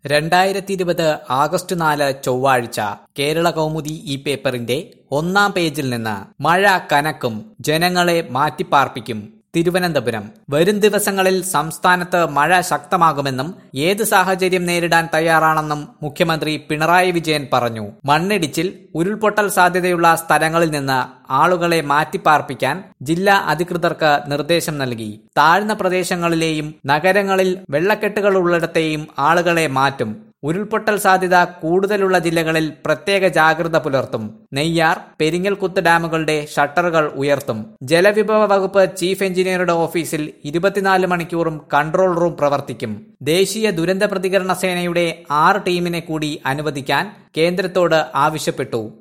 രണ്ടായിരത്തി ഇരുപത് ആഗസ്റ്റ് നാല് ചൊവ്വാഴ്ച കേരള കൗമുദി ഈ പേപ്പറിന്റെ ഒന്നാം പേജിൽ നിന്ന് മഴ കനക്കും ജനങ്ങളെ മാറ്റിപ്പാർപ്പിക്കും തിരുവനന്തപുരം വരും ദിവസങ്ങളിൽ സംസ്ഥാനത്ത് മഴ ശക്തമാകുമെന്നും ഏത് സാഹചര്യം നേരിടാൻ തയ്യാറാണെന്നും മുഖ്യമന്ത്രി പിണറായി വിജയൻ പറഞ്ഞു മണ്ണിടിച്ചിൽ ഉരുൾപൊട്ടൽ സാധ്യതയുള്ള സ്ഥലങ്ങളിൽ നിന്ന് ആളുകളെ മാറ്റിപ്പാർപ്പിക്കാൻ ജില്ലാ അധികൃതർക്ക് നിർദ്ദേശം നൽകി താഴ്ന്ന പ്രദേശങ്ങളിലെയും നഗരങ്ങളിൽ വെള്ളക്കെട്ടുകൾ ഉള്ളിടത്തെയും ആളുകളെ മാറ്റും ഉരുൾപൊട്ടൽ സാധ്യത കൂടുതലുള്ള ജില്ലകളിൽ പ്രത്യേക ജാഗ്രത പുലർത്തും നെയ്യാർ പെരിങ്ങൽകുത്ത് ഡാമുകളുടെ ഷട്ടറുകൾ ഉയർത്തും ജലവിഭവ വകുപ്പ് ചീഫ് എഞ്ചിനീയറുടെ ഓഫീസിൽ ഇരുപത്തിനാല് മണിക്കൂറും കൺട്രോൾ റൂം പ്രവർത്തിക്കും ദേശീയ ദുരന്ത പ്രതികരണ സേനയുടെ ആറ് ടീമിനെ കൂടി അനുവദിക്കാൻ കേന്ദ്രത്തോട് ആവശ്യപ്പെട്ടു